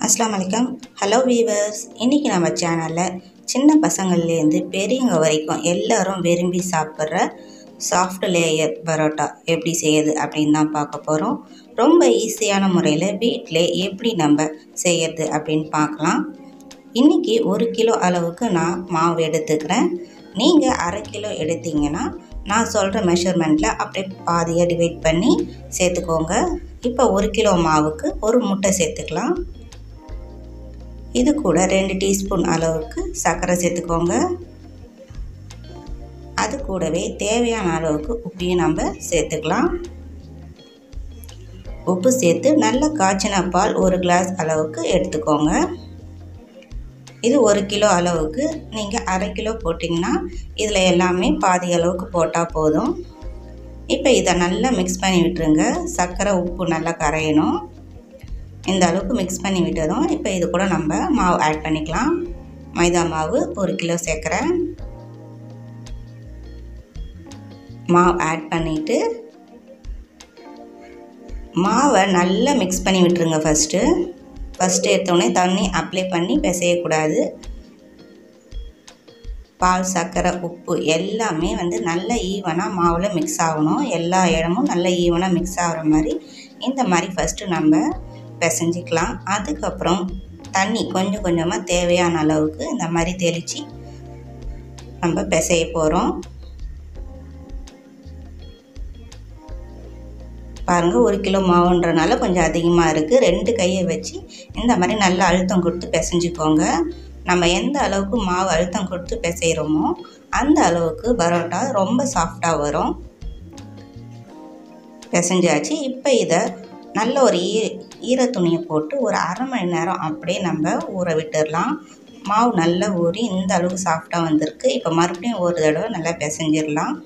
அஸ்ஸலாமு அலைக்கும் hello viewers இன்றைக்கி நம்ம சேனலில் சின்ன பசங்கள்லேருந்து பெரியவங்க வரைக்கும் எல்லாரும் விரும்பி சாப்பிட்ற சாஃப்ட் லேயர் பரோட்டா எப்படி செய்யுது அப்படின்னு தான் பார்க்க போகிறோம் ரொம்ப ஈஸியான முறையில் வீட்டிலே எப்படி நம்ம செய்யறது அப்படின்னு பார்க்கலாம் இன்றைக்கி ஒரு கிலோ அளவுக்கு நான் மாவு எடுத்துக்கிறேன் நீங்கள் அரை கிலோ எடுத்தீங்கன்னா நான் சொல்கிற மெஷர்மெண்ட்டில் அப்படியே பாதியாக டிவைட் பண்ணி சேர்த்துக்கோங்க இப்போ ஒரு கிலோ மாவுக்கு ஒரு முட்டை சேர்த்துக்கலாம் இது கூட ரெண்டு டீஸ்பூன் அளவுக்கு சர்க்கரை சேர்த்துக்கோங்க அது கூடவே தேவையான அளவுக்கு உப்பையும் நம்ம சேர்த்துக்கலாம் உப்பு சேர்த்து நல்ல காய்ச்சின பால் ஒரு கிளாஸ் அளவுக்கு எடுத்துக்கோங்க இது ஒரு கிலோ அளவுக்கு நீங்கள் அரை கிலோ போட்டிங்கன்னா இதில் எல்லாமே பாதி அளவுக்கு போட்டால் போதும் இப்போ இதை நல்லா மிக்ஸ் பண்ணி விட்டுருங்க சர்க்கரை உப்பு நல்லா கரையணும் இந்த அளவுக்கு மிக்ஸ் பண்ணி விட்டதும் இப்போ இது கூட நம்ம மாவு ஆட் பண்ணிக்கலாம் மைதா மாவு ஒரு கிலோ சேர்க்குறேன் மாவு ஆட் பண்ணிவிட்டு மாவை நல்லா மிக்ஸ் பண்ணி விட்டுருங்க ஃபஸ்ட்டு ஃபஸ்ட்டு எடுத்தோடனே தண்ணி அப்ளை பண்ணி பிசையக்கூடாது பால் சர்க்கரை உப்பு எல்லாமே வந்து நல்ல ஈவனாக மாவில் மிக்ஸ் ஆகணும் எல்லா இடமும் நல்ல ஈவனாக மிக்ஸ் ஆகிற மாதிரி இந்த மாதிரி ஃபஸ்ட்டு நம்ம பிசைஞ்சிக்கலாம் அதுக்கப்புறம் தண்ணி கொஞ்சம் கொஞ்சமாக தேவையான அளவுக்கு இந்த மாதிரி தெளித்து நம்ம பிசைய போகிறோம் பாருங்கள் ஒரு கிலோ மாவுன்றனால கொஞ்சம் அதிகமாக இருக்குது ரெண்டு கையை வச்சு இந்த மாதிரி நல்லா அழுத்தம் கொடுத்து பிசைஞ்சிக்கோங்க நம்ம எந்த அளவுக்கு மாவு அழுத்தம் கொடுத்து பிசைகிறோமோ அந்த அளவுக்கு பரோட்டா ரொம்ப சாஃப்டாக வரும் பிசைஞ்சாச்சு இப்போ இதை நல்ல ஒரு ஈ ஈர துணியை போட்டு ஒரு அரை மணி நேரம் அப்படியே நம்ம ஊற விட்டுடலாம் மாவு நல்லா ஊறி இந்த அளவுக்கு சாஃப்டாக வந்திருக்கு இப்போ மறுபடியும் ஒரு தடவை நல்லா பிசைஞ்சிடலாம்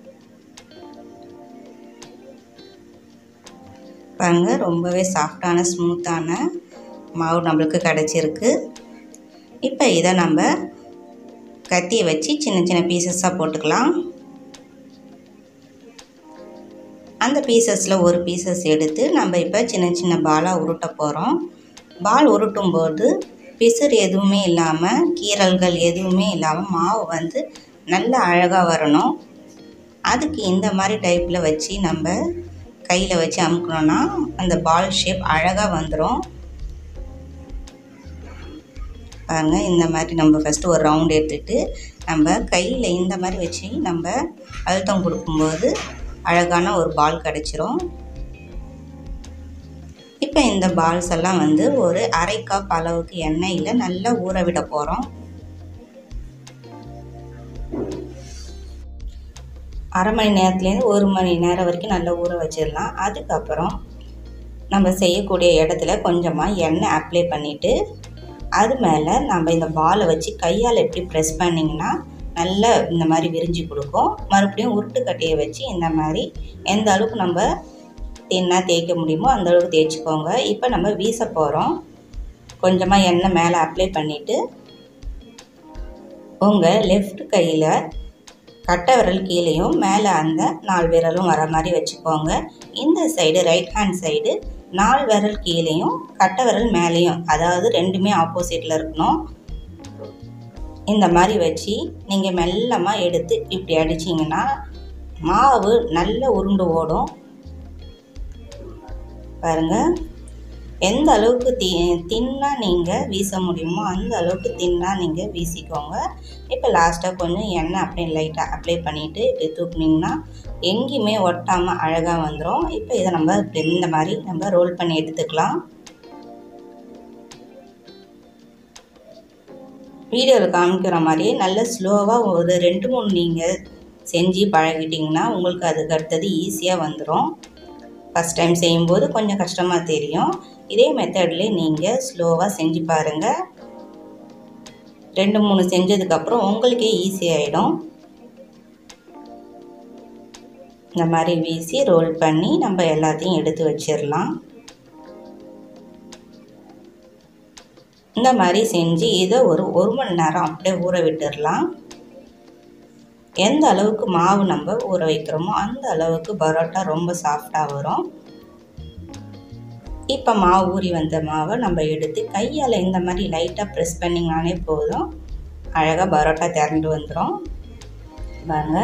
பாருங்கள் ரொம்பவே சாஃப்டான ஸ்மூத்தான மாவு நம்மளுக்கு கிடச்சிருக்கு இப்போ இதை நம்ம கத்தியை வச்சு சின்ன சின்ன பீசஸாக போட்டுக்கலாம் அந்த பீசஸில் ஒரு பீசஸ் எடுத்து நம்ம இப்போ சின்ன சின்ன பாலாக உருட்ட போகிறோம் பால் உருட்டும் போது பிசுறு எதுவுமே இல்லாமல் கீரல்கள் எதுவுமே இல்லாமல் மாவு வந்து நல்ல அழகாக வரணும் அதுக்கு இந்த மாதிரி டைப்பில் வச்சு நம்ம கையில் வச்சு அமுக்கணும்னா அந்த பால் ஷேப் அழகாக வந்துடும் பாருங்கள் இந்த மாதிரி நம்ம ஃபஸ்ட்டு ஒரு ரவுண்ட் எடுத்துகிட்டு நம்ம கையில் இந்த மாதிரி வச்சு நம்ம அழுத்தம் கொடுக்கும்போது அழகான ஒரு பால் கிடச்சிரும் இப்போ இந்த பால்ஸ் எல்லாம் வந்து ஒரு அரை கப் அளவுக்கு எண்ணெயில் நல்லா ஊற விட போகிறோம் அரை மணி நேரத்துலேருந்து ஒரு மணி நேரம் வரைக்கும் நல்லா ஊற வச்சிடலாம் அதுக்கப்புறம் நம்ம செய்யக்கூடிய இடத்துல கொஞ்சமாக எண்ணெய் அப்ளை பண்ணிவிட்டு அது மேலே நம்ம இந்த பாலை வச்சு கையால் எப்படி ப்ரெஸ் பண்ணிங்கன்னா நல்லா இந்த மாதிரி விரிஞ்சு கொடுக்கும் மறுபடியும் உருட்டு கட்டையை வச்சு இந்த மாதிரி எந்த அளவுக்கு நம்ம தின்னாக தேய்க்க முடியுமோ அந்த அளவுக்கு தேய்ச்சிக்கோங்க இப்போ நம்ம வீச போகிறோம் கொஞ்சமாக எண்ணெய் மேலே அப்ளை பண்ணிவிட்டு உங்கள் லெஃப்ட் கையில் கட்டை விரல் கீழேயும் மேலே அந்த நாலு விரலும் வர மாதிரி வச்சுக்கோங்க இந்த சைடு ரைட் ஹேண்ட் சைடு நாலு விரல் கீழேயும் கட்டை விரல் மேலேயும் அதாவது ரெண்டுமே ஆப்போசிட்டில் இருக்கணும் இந்த மாதிரி வச்சு நீங்கள் மெல்லமாக எடுத்து இப்படி அடிச்சிங்கன்னா மாவு நல்ல உருண்டு ஓடும் பாருங்கள் எந்த அளவுக்கு தி தின்னாக நீங்கள் வீச முடியுமோ அந்த அளவுக்கு தின்னாக நீங்கள் வீசிக்கோங்க இப்போ லாஸ்ட்டாக கொஞ்சம் எண்ணெய் அப்படியே லைட்டாக அப்ளை பண்ணிவிட்டு இப்படி தூக்குனிங்கன்னா எங்கேயுமே ஒட்டாமல் அழகாக வந்துடும் இப்போ இதை நம்ம இப்படி இந்த மாதிரி நம்ம ரோல் பண்ணி எடுத்துக்கலாம் வீடியோவில் காமிக்கிற மாதிரியே நல்ல ஸ்லோவாக ஒரு ரெண்டு மூணு நீங்கள் செஞ்சு பழகிட்டிங்கன்னா உங்களுக்கு அதுக்கு அடுத்தது ஈஸியாக வந்துடும் ஃபஸ்ட் டைம் செய்யும்போது கொஞ்சம் கஷ்டமாக தெரியும் இதே மெத்தட்லேயே நீங்கள் ஸ்லோவாக செஞ்சு பாருங்கள் ரெண்டு மூணு செஞ்சதுக்கப்புறம் உங்களுக்கே ஈஸியாகிடும் இந்த மாதிரி வீசி ரோல் பண்ணி நம்ம எல்லாத்தையும் எடுத்து வச்சிடலாம் இந்த மாதிரி செஞ்சு இதை ஒரு ஒரு மணி நேரம் அப்படியே ஊற விட்டுடலாம் எந்த அளவுக்கு மாவு நம்ம ஊற வைக்கிறோமோ அந்த அளவுக்கு பரோட்டா ரொம்ப சாஃப்டாக வரும் இப்போ மாவு ஊறி வந்த மாவை நம்ம எடுத்து கையால் இந்த மாதிரி லைட்டாக ப்ரெஸ் பண்ணிங்கனாலே போதும் அழகாக பரோட்டா திரண்டு வந்துடும் பாருங்க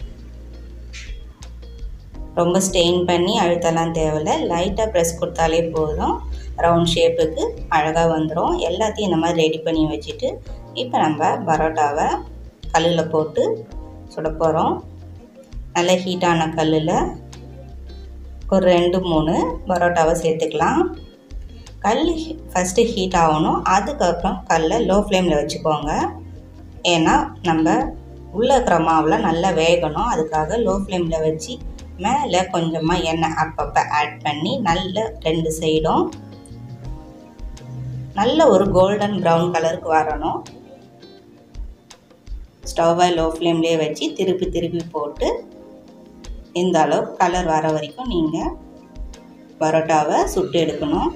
ரொம்ப ஸ்டெயின் பண்ணி அழுத்தலாம் தேவையில்ல லைட்டாக ப்ரெஸ் கொடுத்தாலே போதும் ரவுண்ட் ஷேப்புக்கு அழகாக வந்துடும் எல்லாத்தையும் இந்த மாதிரி ரெடி பண்ணி வச்சுட்டு இப்போ நம்ம பரோட்டாவை கல்லில் போட்டு சுட போகிறோம் நல்ல ஹீட்டான கல்லில் ஒரு ரெண்டு மூணு பரோட்டாவை சேர்த்துக்கலாம் கல் ஃபஸ்ட்டு ஹீட் ஆகணும் அதுக்கப்புறம் கல்லை லோ ஃப்ளேமில் வச்சுக்கோங்க ஏன்னா நம்ம உள்ளே இருக்கிற மாவில் நல்லா வேகணும் அதுக்காக லோ ஃப்ளேமில் வச்சு மேலே கொஞ்சமாக எண்ணெய் அப்பப்போ ஆட் பண்ணி நல்ல ரெண்டு சைடும் நல்ல ஒரு கோல்டன் ப்ரௌன் கலருக்கு வரணும் ஸ்டவ்வை லோ ஃப்ளேம்லேயே வச்சு திருப்பி திருப்பி போட்டு இந்த அளவு கலர் வர வரைக்கும் நீங்கள் பரோட்டாவை சுட்டு எடுக்கணும்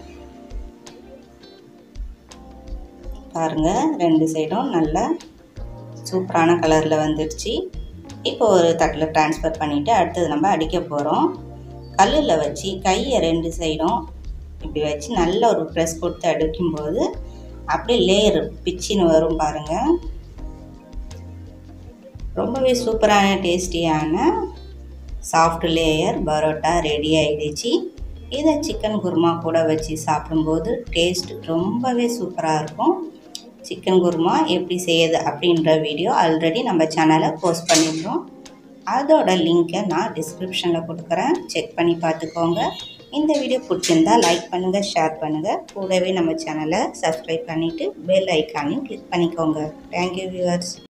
பாருங்கள் ரெண்டு சைடும் நல்ல சூப்பரான கலரில் வந்துடுச்சு இப்போ ஒரு தட்டில் ட்ரான்ஸ்ஃபர் பண்ணிவிட்டு அடுத்தது நம்ம அடிக்க போகிறோம் கல்லில் வச்சு கையை ரெண்டு சைடும் இப்படி வச்சு நல்ல ஒரு ப்ரெஸ் கொடுத்து அடிக்கும்போது அப்படியே லேயர் பிச்சின்னு வரும் பாருங்கள் ரொம்பவே சூப்பரான டேஸ்டியான சாஃப்ட் லேயர் பரோட்டா ரெடி ஆகிடுச்சு இதை சிக்கன் குருமா கூட வச்சு சாப்பிடும்போது டேஸ்ட் ரொம்பவே சூப்பராக இருக்கும் சிக்கன் குருமா எப்படி செய்யுது அப்படின்ற வீடியோ ஆல்ரெடி நம்ம சேனலில் போஸ்ட் பண்ணியிருந்தோம் அதோட லிங்க்கை நான் டிஸ்கிரிப்ஷனில் கொடுக்குறேன் செக் பண்ணி பார்த்துக்கோங்க இந்த வீடியோ பிடிச்சிருந்தா லைக் பண்ணுங்கள் ஷேர் பண்ணுங்கள் கூடவே நம்ம சேனலை சப்ஸ்கிரைப் பண்ணிவிட்டு பெல் ஐக்கானையும் கிளிக் பண்ணிக்கோங்க தேங்க்யூ வியூவர்ஸ்